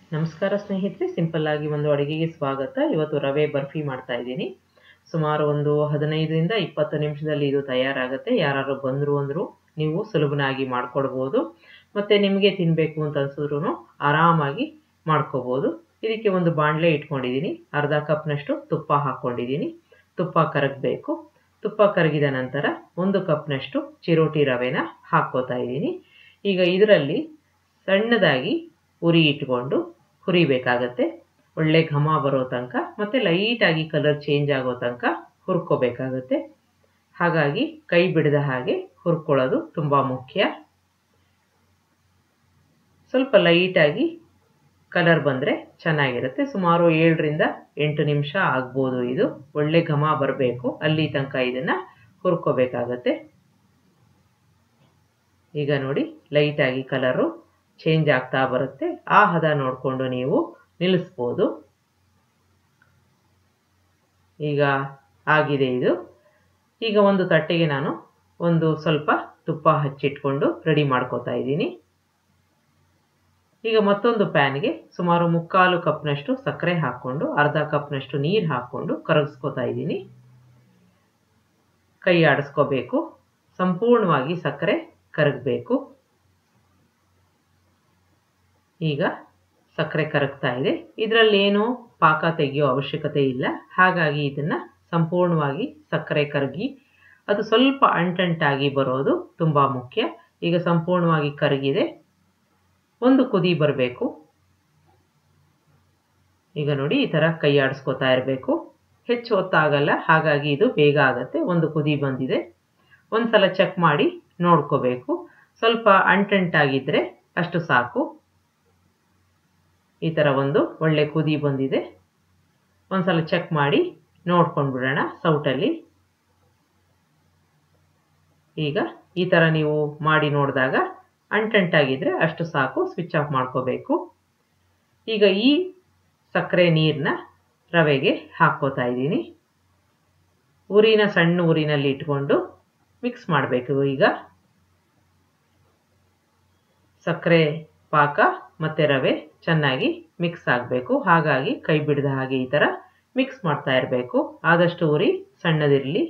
ನಮಸ್ಕಾರ ಸ್ನೇಹಿತರೆ ಸಿಂಪಲ್ ಆಗಿ ಒಂದು ಅಡುಗೆಗೆ ಸ್ವಾಗತ ಇವತ್ತು ರವೆ ಬರ್ಫಿ ಮಾಡ್ತಾ ಇದ್ದೀನಿ ಸುಮಾರು ಒಂದು ಹದಿನೈದರಿಂದ ಇಪ್ಪತ್ತು ನಿಮಿಷದಲ್ಲಿ ಇದು ತಯಾರಾಗುತ್ತೆ ಯಾರು ಬಂದರು ಅಂದರೂ ನೀವು ಸುಲಭನಾಗಿ ಮಾಡ್ಕೊಡ್ಬೋದು ಮತ್ತು ನಿಮಗೆ ತಿನ್ನಬೇಕು ಅಂತ ಅನ್ಸಿದ್ರು ಆರಾಮಾಗಿ ಮಾಡ್ಕೋಬೋದು ಇದಕ್ಕೆ ಒಂದು ಬಾಣಲೆ ಇಟ್ಕೊಂಡಿದ್ದೀನಿ ಅರ್ಧ ಕಪ್ನಷ್ಟು ತುಪ್ಪ ಹಾಕ್ಕೊಂಡಿದ್ದೀನಿ ತುಪ್ಪ ಕರಗಬೇಕು ತುಪ್ಪ ಕರಗಿದ ನಂತರ ಒಂದು ಕಪ್ನಷ್ಟು ಚಿರೋಟಿ ರವೆನ ಹಾಕ್ಕೋತಾ ಇದ್ದೀನಿ ಈಗ ಇದರಲ್ಲಿ ಸಣ್ಣದಾಗಿ ಉರಿ ಇಟ್ಕೊಂಡು ಹುರಿಬೇಕಾಗತ್ತೆ ಒಳ್ಳೆ ಘಮ ಬರೋ ತನಕ ಮತ್ತು ಲೈಟಾಗಿ ಕಲರ್ ಚೇಂಜ್ ಆಗೋ ತನಕ ಹುರ್ಕೋಬೇಕಾಗತ್ತೆ ಹಾಗಾಗಿ ಕೈ ಬಿಡದ ಹಾಗೆ ಹುರ್ಕೊಳ್ಳೋದು ತುಂಬ ಮುಖ್ಯ ಸ್ವಲ್ಪ ಲೈಟಾಗಿ ಕಲರ್ ಬಂದರೆ ಚೆನ್ನಾಗಿರುತ್ತೆ ಸುಮಾರು ಏಳರಿಂದ ಎಂಟು ನಿಮಿಷ ಆಗ್ಬೋದು ಇದು ಒಳ್ಳೆ ಘಮ ಬರಬೇಕು ಅಲ್ಲಿ ತನಕ ಇದನ್ನು ಹುರ್ಕೋಬೇಕಾಗತ್ತೆ ಈಗ ನೋಡಿ ಲೈಟಾಗಿ ಕಲರು ಚೇಂಜ್ ಆಗ್ತಾ ಬರುತ್ತೆ ಆ ಹದ ನೋಡಿಕೊಂಡು ನೀವು ನಿಲ್ಲಿಸ್ಬೋದು ಈಗ ಆಗಿದೆ ಇದು ಈಗ ಒಂದು ತಟ್ಟೆಗೆ ನಾನು ಒಂದು ಸ್ವಲ್ಪ ತುಪ್ಪ ಹಚ್ಚಿಟ್ಕೊಂಡು ರೆಡಿ ಮಾಡ್ಕೋತಾ ಇದ್ದೀನಿ ಈಗ ಮತ್ತೊಂದು ಪ್ಯಾನ್ಗೆ ಸುಮಾರು ಮುಕ್ಕಾಲು ಕಪ್ನಷ್ಟು ಸಕ್ಕರೆ ಹಾಕ್ಕೊಂಡು ಅರ್ಧ ಕಪ್ನಷ್ಟು ನೀರು ಹಾಕ್ಕೊಂಡು ಕರಗಿಸ್ಕೋತಾ ಇದ್ದೀನಿ ಕೈ ಆಡಿಸ್ಕೋಬೇಕು ಸಂಪೂರ್ಣವಾಗಿ ಸಕ್ಕರೆ ಕರಗಬೇಕು ಈಗ ಸಕ್ಕರೆ ಕರಗ್ತಾ ಇದೆ ಇದರಲ್ಲೇನು ಪಾಕ ತೆಗೆಯೋ ಅವಶ್ಯಕತೆ ಇಲ್ಲ ಹಾಗಾಗಿ ಇದನ್ನು ಸಂಪೂರ್ಣವಾಗಿ ಸಕ್ಕರೆ ಕರಗಿ ಅದು ಸ್ವಲ್ಪ ಅಂಟಂಟಾಗಿ ಬರೋದು ತುಂಬ ಮುಖ್ಯ ಈಗ ಸಂಪೂರ್ಣವಾಗಿ ಕರಗಿದೆ ಒಂದು ಕುದಿ ಬರಬೇಕು ಈಗ ನೋಡಿ ಈ ಥರ ಕೈ ಆಡಿಸ್ಕೋತಾ ಇರಬೇಕು ಹೆಚ್ಚು ಹೊತ್ತಾಗಲ್ಲ ಹಾಗಾಗಿ ಇದು ಬೇಗ ಆಗುತ್ತೆ ಒಂದು ಕುದಿ ಬಂದಿದೆ ಒಂದು ಸಲ ಚೆಕ್ ಮಾಡಿ ನೋಡ್ಕೋಬೇಕು ಸ್ವಲ್ಪ ಅಂಟಂಟಾಗಿದ್ದರೆ ಅಷ್ಟು ಸಾಕು ಈ ಥರ ಒಂದು ಒಳ್ಳೆ ಕುದಿ ಬಂದಿದೆ ಒಂದು ಸಲ ಚೆಕ್ ಮಾಡಿ ನೋಡ್ಕೊಂಡು ಬಿಡೋಣ ಸೌಟಲ್ಲಿ ಈಗ ಈ ಥರ ನೀವು ಮಾಡಿ ನೋಡಿದಾಗ ಅಂಟಂಟಾಗಿದ್ದರೆ ಅಷ್ಟು ಸಾಕು ಸ್ವಿಚ್ ಆಫ್ ಮಾಡ್ಕೋಬೇಕು ಈಗ ಈ ಸಕ್ಕರೆ ನೀರನ್ನ ರವೆಗೆ ಹಾಕ್ಕೋತಾ ಇದ್ದೀನಿ ಊರಿನ ಸಣ್ಣ ಊರಿನಲ್ಲಿ ಇಟ್ಕೊಂಡು ಮಿಕ್ಸ್ ಮಾಡಬೇಕು ಈಗ ಸಕ್ಕರೆ ಪಾಕ ಮತ್ತು ರವೆ ಚೆನ್ನಾಗಿ ಮಿಕ್ಸ್ ಆಗಬೇಕು ಹಾಗಾಗಿ ಕೈ ಬಿಡದ ಹಾಗೆ ಈ ಥರ ಮಿಕ್ಸ್ ಮಾಡ್ತಾ ಇರಬೇಕು ಆದಷ್ಟು ಉರಿ ಸಣ್ಣದಿರಲಿ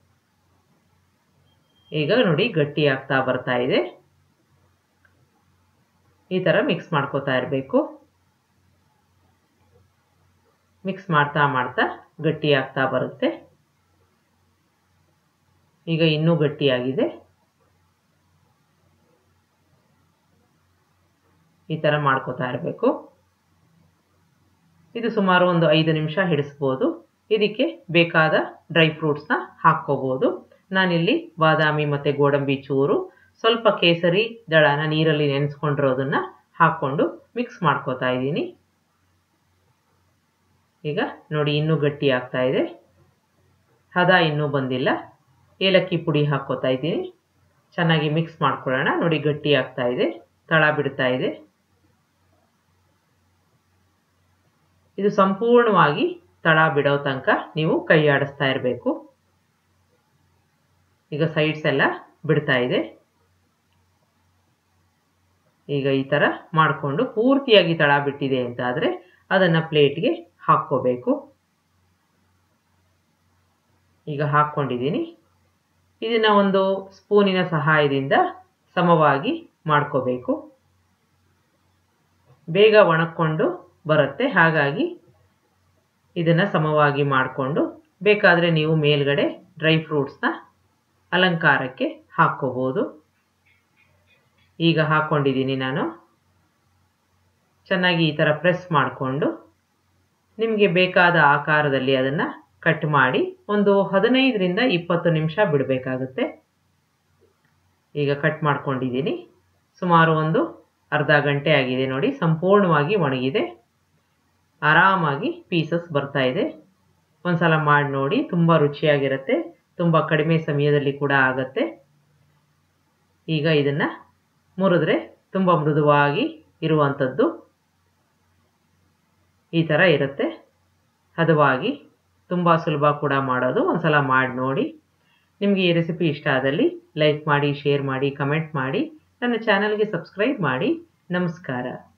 ಈಗ ನೋಡಿ ಗಟ್ಟಿ ಆಗ್ತಾ ಬರ್ತಾ ಇದೆ ಈ ಥರ ಮಿಕ್ಸ್ ಮಾಡ್ಕೋತಾ ಇರಬೇಕು ಮಿಕ್ಸ್ ಮಾಡ್ತಾ ಮಾಡ್ತಾ ಗಟ್ಟಿ ಆಗ್ತಾ ಬರುತ್ತೆ ಈಗ ಇನ್ನೂ ಗಟ್ಟಿಯಾಗಿದೆ ಈ ಥರ ಮಾಡ್ಕೋತಾ ಇರಬೇಕು ಇದು ಸುಮಾರು ಒಂದು ಐದು ನಿಮಿಷ ಹಿಡಿಸ್ಬೋದು ಇದಕ್ಕೆ ಬೇಕಾದ ಡ್ರೈ ಫ್ರೂಟ್ಸ್ನ ಹಾಕ್ಕೋಬೋದು ನಾನಿಲ್ಲಿ ಬಾದಾಮಿ ಮತ್ತು ಗೋಡಂಬಿ ಚೂರು ಸ್ವಲ್ಪ ಕೇಸರಿ ದಳನ ನೀರಲ್ಲಿ ನೆನೆಸ್ಕೊಂಡಿರೋದನ್ನು ಹಾಕ್ಕೊಂಡು ಮಿಕ್ಸ್ ಮಾಡ್ಕೋತಾ ಇದ್ದೀನಿ ಈಗ ನೋಡಿ ಇನ್ನೂ ಗಟ್ಟಿ ಆಗ್ತಾ ಇದೆ ಹದ ಇನ್ನೂ ಬಂದಿಲ್ಲ ಏಲಕ್ಕಿ ಪುಡಿ ಹಾಕ್ಕೋತಾ ಇದ್ದೀನಿ ಚೆನ್ನಾಗಿ ಮಿಕ್ಸ್ ಮಾಡ್ಕೊಳ್ಳೋಣ ನೋಡಿ ಗಟ್ಟಿ ಆಗ್ತಾ ಇದೆ ತಳ ಬಿಡ್ತಾ ಇದೆ ಇದು ಸಂಪೂರ್ಣವಾಗಿ ತಳ ಬಿಡೋ ತನಕ ನೀವು ಕೈ ಆಡಿಸ್ತಾ ಇರಬೇಕು ಈಗ ಸೈಡ್ಸ್ ಎಲ್ಲ ಬಿಡ್ತಾ ಇದೆ ಈಗ ಈ ಥರ ಮಾಡಿಕೊಂಡು ಪೂರ್ತಿಯಾಗಿ ತಳ ಬಿಟ್ಟಿದೆ ಅಂತ ಆದರೆ ಅದನ್ನು ಪ್ಲೇಟ್ಗೆ ಹಾಕ್ಕೋಬೇಕು ಈಗ ಹಾಕ್ಕೊಂಡಿದ್ದೀನಿ ಇದನ್ನು ಒಂದು ಸ್ಪೂನಿನ ಸಹಾಯದಿಂದ ಸಮವಾಗಿ ಮಾಡ್ಕೋಬೇಕು ಬೇಗ ಒಣಕ್ಕೊಂಡು ಬರುತ್ತೆ ಹಾಗಾಗಿ ಇದನ್ನು ಸಮವಾಗಿ ಮಾಡಿಕೊಂಡು ಬೇಕಾದರೆ ನೀವು ಮೇಲ್ಗಡೆ ಡ್ರೈ ಫ್ರೂಟ್ಸ್ನ ಅಲಂಕಾರಕ್ಕೆ ಹಾಕ್ಕೋಬೋದು ಈಗ ಹಾಕ್ಕೊಂಡಿದ್ದೀನಿ ನಾನು ಚೆನ್ನಾಗಿ ಈ ಥರ ಪ್ರೆಸ್ ಮಾಡಿಕೊಂಡು ನಿಮಗೆ ಬೇಕಾದ ಆಕಾರದಲ್ಲಿ ಅದನ್ನು ಕಟ್ ಮಾಡಿ ಒಂದು ಹದಿನೈದರಿಂದ ಇಪ್ಪತ್ತು ನಿಮಿಷ ಬಿಡಬೇಕಾಗುತ್ತೆ ಈಗ ಕಟ್ ಮಾಡ್ಕೊಂಡಿದ್ದೀನಿ ಸುಮಾರು ಒಂದು ಅರ್ಧ ಗಂಟೆ ಆಗಿದೆ ನೋಡಿ ಸಂಪೂರ್ಣವಾಗಿ ಒಣಗಿದೆ ಆರಾಮಾಗಿ ಪೀಸಸ್ ಬರ್ತಾ ಇದೆ ಒಂದು ಸಲ ಮಾಡಿ ನೋಡಿ ತುಂಬ ರುಚಿಯಾಗಿರುತ್ತೆ ತುಂಬ ಕಡಿಮೆ ಸಮಯದಲ್ಲಿ ಕೂಡ ಆಗುತ್ತೆ ಈಗ ಇದನ್ನು ಮುರಿದ್ರೆ ತುಂಬ ಮೃದುವಾಗಿ ಇರುವಂಥದ್ದು ಈ ಥರ ಇರುತ್ತೆ ಹದವಾಗಿ ತುಂಬ ಸುಲಭ ಕೂಡ ಮಾಡೋದು ಒಂದ್ಸಲ ಮಾಡಿ ನೋಡಿ ನಿಮಗೆ ಈ ರೆಸಿಪಿ ಇಷ್ಟ ಆದಲ್ಲಿ ಲೈಕ್ ಮಾಡಿ ಶೇರ್ ಮಾಡಿ ಕಮೆಂಟ್ ಮಾಡಿ ನನ್ನ ಚಾನಲ್ಗೆ ಸಬ್ಸ್ಕ್ರೈಬ್ ಮಾಡಿ ನಮಸ್ಕಾರ